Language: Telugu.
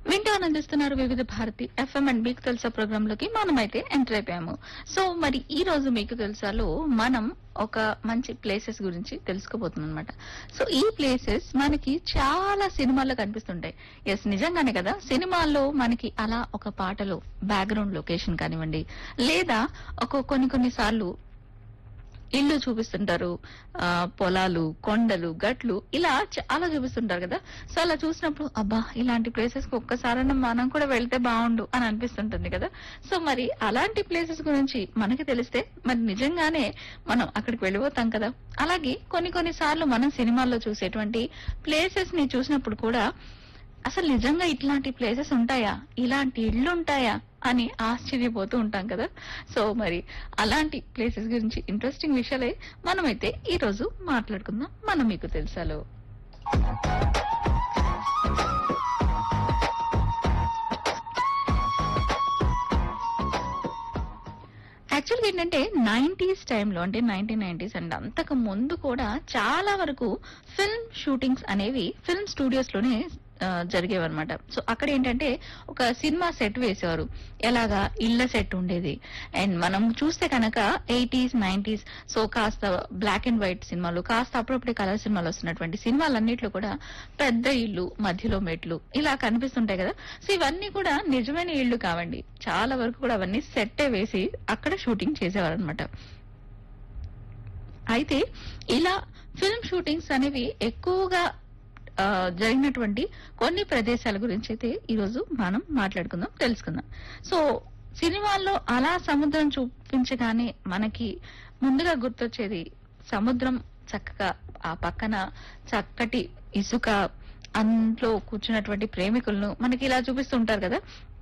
వింటూ ఆనందిస్తున్నారు వివిధ భారతి ఎఫ్ఎం అండ్ మీకు తెలుసా ప్రోగ్రామ్ లోకి మనమైతే ఎంటర్ అయిపోయాము సో మరి ఈ రోజు మీకు తెలుసాలో మనం ఒక మంచి ప్లేసెస్ గురించి తెలుసుకోబోతున్నాం అనమాట సో ఈ ప్లేసెస్ మనకి చాలా సినిమాల్లో కనిపిస్తుంటాయి ఎస్ నిజంగానే కదా సినిమాల్లో మనకి అలా ఒక పాటలో బ్యాక్గ్రౌండ్ లొకేషన్ కానివ్వండి లేదా ఒక కొన్ని కొన్ని సార్లు ఇల్లు చూపిస్తుంటారు ఆ, పొలాలు కొండలు గట్లు ఇలా చాలా చూపిస్తుంటారు కదా సో అలా చూసినప్పుడు అబ్బా ఇలాంటి ప్లేసెస్ కి ఒక్కసారైనా మనం కూడా వెళ్తే బాగుండు అని అనిపిస్తుంటుంది కదా సో మరి అలాంటి ప్లేసెస్ గురించి మనకి తెలిస్తే మరి నిజంగానే మనం అక్కడికి వెళ్ళిపోతాం కదా అలాగే కొన్ని కొన్ని సార్లు మనం సినిమాల్లో చూసేటువంటి ప్లేసెస్ ని చూసినప్పుడు కూడా అసలు నిజంగా ఇట్లాంటి ప్లేసెస్ ఉంటాయా ఇలాంటి ఇళ్ళు ఉంటాయా అని ఆశ్చర్యపోతూ ఉంటాం కదా సో మరి అలాంటి ప్లేసెస్ గురించి ఇంట్రెస్టింగ్ విషయాలే మనమైతే ఈ రోజు మాట్లాడుకుందాం మనం మీకు తెలుసాలో యాక్చువల్గా ఏంటంటే నైన్టీస్ టైంలో అంటే నైన్టీన్ నైన్టీస్ అండ్ అంతకు ముందు కూడా చాలా వరకు ఫిల్మ్ షూటింగ్స్ అనేవి ఫిల్మ్ స్టూడియోస్ లోనే జరిగేవన్నమాట సో అక్కడ ఏంటంటే ఒక సినిమా సెట్ వేసేవారు ఎలాగా ఇళ్ల సెట్ ఉండేది అండ్ మనం చూస్తే కనుక ఎయిటీస్ నైన్టీస్ సో కాస్త బ్లాక్ అండ్ వైట్ సినిమాలు కాస్త అప్పుడప్పుడే కలర్ సినిమాలు వస్తున్నటువంటి సినిమాలన్నిట్లో కూడా పెద్ద ఇల్లు మధ్యలో మెట్లు ఇలా కనిపిస్తుంటాయి కదా సో ఇవన్నీ కూడా నిజమైన ఇళ్లు కావండి చాలా వరకు కూడా అవన్నీ సెట్టే వేసి అక్కడ షూటింగ్ చేసేవారు అనమాట అయితే ఇలా ఫిల్మ్ షూటింగ్స్ అనేవి ఎక్కువగా ఆ, జరిగినటువంటి కొన్ని ప్రదేశాల గురించి అయితే ఈరోజు మనం మాట్లాడుకుందాం తెలుసుకుందాం సో సినిమాల్లో అలా సముద్రం చూపించగానే మనకి ముందుగా గుర్తొచ్చేది సముద్రం చక్కగా ఆ పక్కన చక్కటి ఇసుక అందులో కూర్చున్నటువంటి ప్రేమికులను మనకి ఇలా చూపిస్తుంటారు కదా